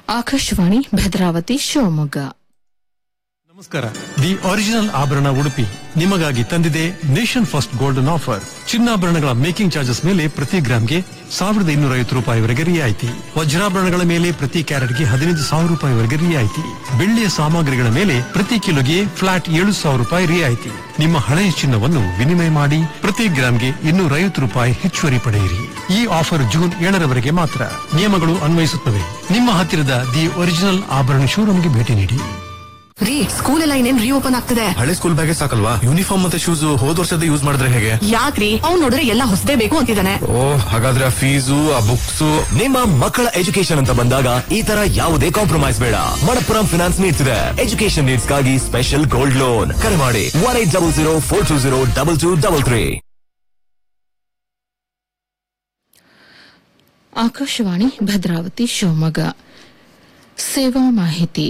ಆಕಾಶವಾಣಿ ಭದ್ರಾವತಿ ಶಿವಮೊಗ್ಗ ನಮಸ್ಕಾರ the original ಆಭರಣ ಉಡುಪಿ ನಿಮಗಾಗಿ ತಂದಿದೆ ನೇಷನ್ ಫಸ್ಟ್ ಗೋಲ್ಡನ್ ಆಫರ್ ಚಿನ್ನಾಭರಣಗಳ ಮೇಕಿಂಗ್ ಚಾರ್ಜಸ್ ಮೇಲೆ ಪ್ರತಿ ಗ್ರಾಮ್ಗೆ ಸಾವಿರದ ಇನ್ನೂರ ಐವತ್ತು ರೂಪಾಯಿವರೆಗೆ ರಿಯಾಯಿತಿ ವಜ್ರಾಭರಣಗಳ ಮೇಲೆ ಪ್ರತಿ ಕ್ಯಾರೆಟ್ಗೆ ಹದಿನೈದು ಸಾವಿರ ರೂಪಾಯಿವರೆಗೆ ರಿಯಾಯಿತಿ ಬೆಳ್ಳಿಯ ಸಾಮಗ್ರಿಗಳ ಮೇಲೆ ಪ್ರತಿ ಕಿಲೋಗೆ ಫ್ಲಾಟ್ ಏಳು ಸಾವಿರ ರೂಪಾಯಿ ರಿಯಾಯಿತಿ ನಿಮ್ಮ ಹಳೆಯ ಚಿನ್ನವನ್ನು ವಿನಿಮಯ ಮಾಡಿ ಪ್ರತಿ ಗ್ರಾಮ್ಗೆ ಇನ್ನೂರ ಐವತ್ತು ರೂಪಾಯಿ ಹೆಚ್ಚುವರಿ ಪಡೆಯಿರಿ ಈ ಆಫರ್ ಜೂನ್ ಏಳರವರೆಗೆ ಮಾತ್ರ ನಿಯಮಗಳು ಅನ್ವಯಿಸುತ್ತವೆ ನಿಮ್ಮ ಹತ್ತಿರದ ದಿ ಒರಿಜಿನಲ್ ಆಭರಣ ಶೋರೂಮ್ಗೆ ಭೇಟಿ ನೀಡಿ ರೀ ಸ್ಕೂಲ್ ಎಲ್ಲ ಇನ್ನೇನ್ ರೀಓಪನ್ ಆಗ್ತದೆ ಹಳೆ ಸ್ಕೂಲ್ ಬ್ಯಾಗೆ ಸಾಕಲ್ವಾ ಯೂನಿಫಾರ್ಮ್ ಮತ್ತೆ ಶೂಸ್ ಹೋದ್ ವರ್ಷದ ಯೂಸ್ ಮಾಡಿದ್ರೆ ಹೇಗೆ ಯಾಕ್ರಿ ಅವ್ನ್ ನೋಡಿದ್ರೆ ಎಲ್ಲ ಹೊಸದೇ ಬೇಕು ಅಂತಿದ್ದಾನೆ ಓ ಹಾಗಾದ್ರೆ ಆ ಫೀಸು ಆ ಬುಕ್ಸ್ ನಿಮ್ಮ ಮಕ್ಕಳ ಎಜುಕೇಶನ್ ಅಂತ ಬಂದಾಗ ಈ ತರ ಯಾವುದೇ ಕಾಂಪ್ರಮೈಸ್ ಬೇಡ ಮಣಪ್ಪುರಂ ಫಿನಾನ್ಸ್ ನೀಡ್ಸ್ ಇದೆ ಎಜುಕೇಶನ್ ನೀಡ್ಸ್ ಗಾಗಿ ಸ್ಪೆಷಲ್ ಗೋಲ್ಡ್ ಲೋನ್ ಕರೆ ಮಾಡಿ one eight double zero four two zero double two double three Akashvani Bhadravati Shivamogga ಸೇವಾ ಮಾಹಿತಿ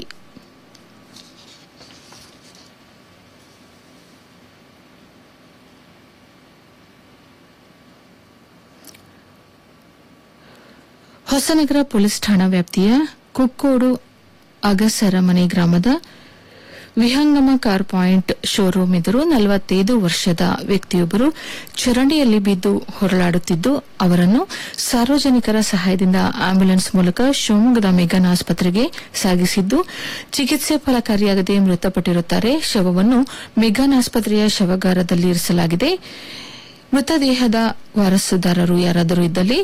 ಹೊಸನಗರ ಪೊಲೀಸ್ ಠಾಣಾ ವ್ಯಾಪ್ತಿಯ ಕುಕ್ಕೋಡು ಅಗಸರಮನೆ ಗ್ರಾಮದ ವಿಹಂಗಮ ಕಾರ್ ಪಾಯಿಂಟ್ ಶೋರೂಮ್ ಎದುರು ನಲವತ್ತೈದು ವರ್ಷದ ವ್ಯಕ್ತಿಯೊಬ್ಬರು ಚರಂಡಿಯಲ್ಲಿ ಬಿದ್ದು ಹೊರಳಾಡುತ್ತಿದ್ದು ಅವರನ್ನು ಸಾರ್ವಜನಿಕರ ಸಹಾಯದಿಂದ ಆಂಬ್ಯುಲೆನ್ಸ್ ಮೂಲಕ ಶಿವಮೊಗ್ಗದ ಮೆಗನ್ ಆಸ್ಪತ್ರೆಗೆ ಸಾಗಿಸಿದ್ದು ಚಿಕಿತ್ಸೆ ಫಲಕಾರಿಯಾಗದೆ ಮೃತಪಟ್ಟಿರುತ್ತಾರೆ ಶವವನ್ನು ಮೆಗನ್ ಆಸ್ಪತ್ರೆಯ ಶವಗಾರದಲ್ಲಿ ಇರಿಸಲಾಗಿದೆ ಮೃತದೇಹದ ವಾರಸುದಾರರು ಯಾರಾದರೂ ಇದ್ದಲ್ಲಿ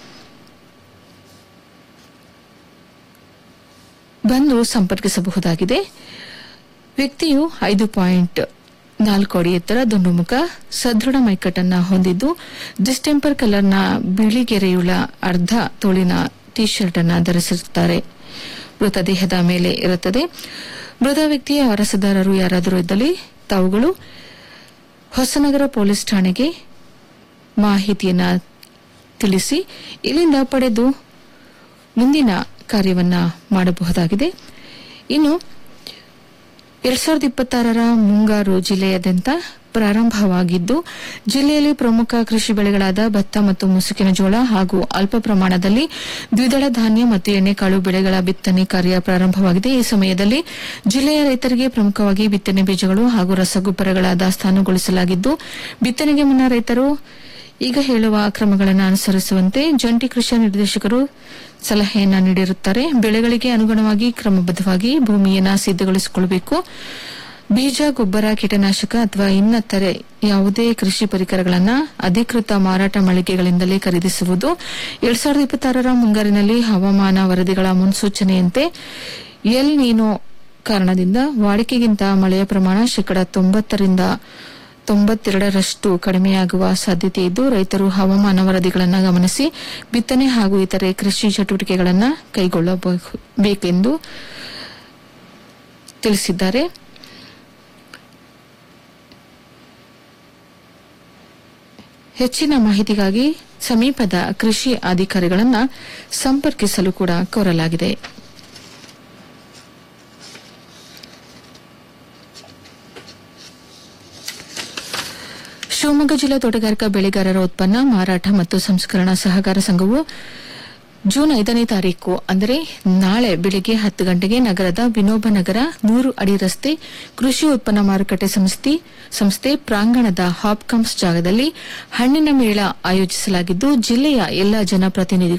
ಬಂದು ಸಂಪರ್ಕಿಸಬಹುದಾಗಿದೆ ವ್ಯಕ್ತಿಯು ಐದು ಪಾಯಿಂಟ್ ನಾಲ್ಕು ಅಡಿ ಎತ್ತರ ದುಂಡು ಮುಖ ಸದೃಢ ಮೈಕಟ್ಟನ್ನ ಹೊಂದಿದ್ದು ಡಿಸ್ಟೆಂಪರ್ ಕಲರ್ನ ಬಿಳಿಗೆರೆಯುಳ್ಳ ಅರ್ಧ ತೋಳಿನ ಟಿ ಶರ್ಟ್ ಅನ್ನ ಧರಿಸಿರುತ್ತಾರೆ ಮೃತದೇಹದ ಮೇಲೆ ಇರುತ್ತದೆ ಮೃತ ವ್ಯಕ್ತಿಯ ವಾರಸುದಾರರು ಯಾರಾದರೂ ಇದ್ದಲ್ಲಿ ತಾವುಗಳು ಹೊಸನಗರ ಪೊಲೀಸ್ ಠಾಣೆಗೆ ಮಾಹಿತಿಯನ್ನ ತಿಳಿಸಿ ಇಲ್ಲಿಂದ ಪಡೆದು ಮುಂದಿನ ಕಾರ್ಯವನ್ನ ಮಾಡಬಹುದಾಗಿದೆ ಇನ್ನು ಎರಡ್ ಸಾವಿರದ ಇಪ್ಪತ್ತಾರರ ಮುಂಗಾರು ಜಿಲ್ಲೆಯಾದ್ಯಂತ ಪ್ರಾರಂಭವಾಗಿದ್ದು ಜಿಲ್ಲೆಯಲ್ಲಿ ಪ್ರಮುಖ ಕೃಷಿ ಬೆಳೆಗಳಾದ ಭತ್ತ ಮತ್ತು ಮುಸುಕಿನ ಜೋಳ ಹಾಗೂ ಅಲ್ಪ ಪ್ರಮಾಣದಲ್ಲಿ ದ್ವಿದಳ ಧಾನ್ಯ ಮತ್ತು ಎಣ್ಣೆಕಾಳು ಬೆಳೆಗಳ ಬಿತ್ತನೆ ಕಾರ್ಯ ಪ್ರಾರಂಭವಾಗಿದೆ ಈ ಸಮಯದಲ್ಲಿ ಜಿಲ್ಲೆಯ ರೈತರಿಗೆ ಪ್ರಮುಖವಾಗಿ ಬಿತ್ತನೆ ಬೀಜಗಳು ಹಾಗೂ ರಸಗೊಬ್ಬರಗಳ ದಾಸ್ತಾನುಗೊಳಿಸಲಾಗಿದ್ದು ಬಿತ್ತನೆಗೆ ಮುನ್ನ ರೈತರು ಈಗ ಹೇಳುವ ಕ್ರಮಗಳನ್ನು ಅನುಸರಿಸುವಂತೆ ಜಂಟಿ ಕೃಷಿ ನಿರ್ದೇಶಕರು ಸಲಹೆಯನ್ನ ನೀಡಿರುತ್ತಾರೆ ಬೆಳೆಗಳಿಗೆ ಅನುಗುಣವಾಗಿ ಕ್ರಮಬದ್ದವಾಗಿ ಭೂಮಿಯನ್ನು ಸಿದ್ದಗೊಳಿಸಿಕೊಳ್ಳಬೇಕು ಬೀಜ ಗೊಬ್ಬರ ಕೀಟನಾಶಕ ಅಥವಾ ಇನ್ನಿತರೆ ಯಾವುದೇ ಕೃಷಿ ಪರಿಕರಗಳನ್ನು ಅಧಿಕೃತ ಮಾರಾಟ ಮಳಿಗೆಗಳಿಂದಲೇ ಖರೀದಿಸುವುದು ಎರಡ್ ಸಾವಿರದ ಇಪ್ಪತ್ತಾರರ ಮುಂಗಾರಿನಲ್ಲಿ ಹವಾಮಾನ ವರದಿಗಳ ಮುನ್ಸೂಚನೆಯಂತೆ ಎಲ್ ನೀನೋ ಕಾರಣದಿಂದ ವಾಡಿಕೆಗಿಂತ ಮಳೆಯ ಪ್ರಮಾಣ ಶೇಕಡ ತೊಂಬತ್ತರಿಂದ ತೊಂಬತ್ತೆರಡರಷ್ಟು ಕಡಿಮೆಯಾಗುವ ಸಾಧ್ಯತೆ ಇದ್ದು ರೈತರು ಹವಾಮಾನ ವರದಿಗಳನ್ನು ಗಮನಿಸಿ ಬಿತ್ತನೆ ಹಾಗೂ ಇತರೆ ಕೃಷಿ ಚಟುವಟಿಕೆಗಳನ್ನು ಕೈಗೊಳ್ಳಬೇಕೆಂದು ತಿಳಿಸಿದ್ದಾರೆ ಹೆಚ್ಚಿನ ಮಾಹಿತಿಗಾಗಿ ಸಮೀಪದ ಕೃಷಿ ಅಧಿಕಾರಿಗಳನ್ನು ಸಂಪರ್ಕಿಸಲು ಕೂಡ ಕೋರಲಾಗಿದೆ ಶಿವಮೊಗ್ಗ ಜಿಲ್ಲಾ ತೋಟಗಾರಿಕಾ ಬೆಳೆಗಾರರ ಉತ್ಪನ್ನ ಮಾರಾಟ ಮತ್ತು ಸಂಸ್ಕರಣಾ ಸಹಕಾರ ಸಂಘವು ಜೂನ್ ಐದನೇ ತಾರೀಕು ಅಂದರೆ ನಾಳೆ ಬೆಳಿಗ್ಗೆ ಹತ್ತು ಗಂಟೆಗೆ ನಗರದ ವಿನೋಬ ನಗರ ನೂರು ಅಡಿ ರಸ್ತೆ ಕೃಷಿ ಉತ್ಪನ್ನ ಮಾರುಕಟ್ಟೆ ಸಂಸ್ಥೆ ಸಂಸ್ಥೆ ಪ್ರಾಂಗಣದ ಹಾಪ್ಕಾಮ್ಸ್ ಜಾಗದಲ್ಲಿ ಹಣ್ಣಿನ ಮೇಳ ಆಯೋಜಿಸಲಾಗಿದ್ದು ಜಿಲ್ಲೆಯ ಎಲ್ಲ ಜನಪ್ರತಿನಿಧಿಗಳು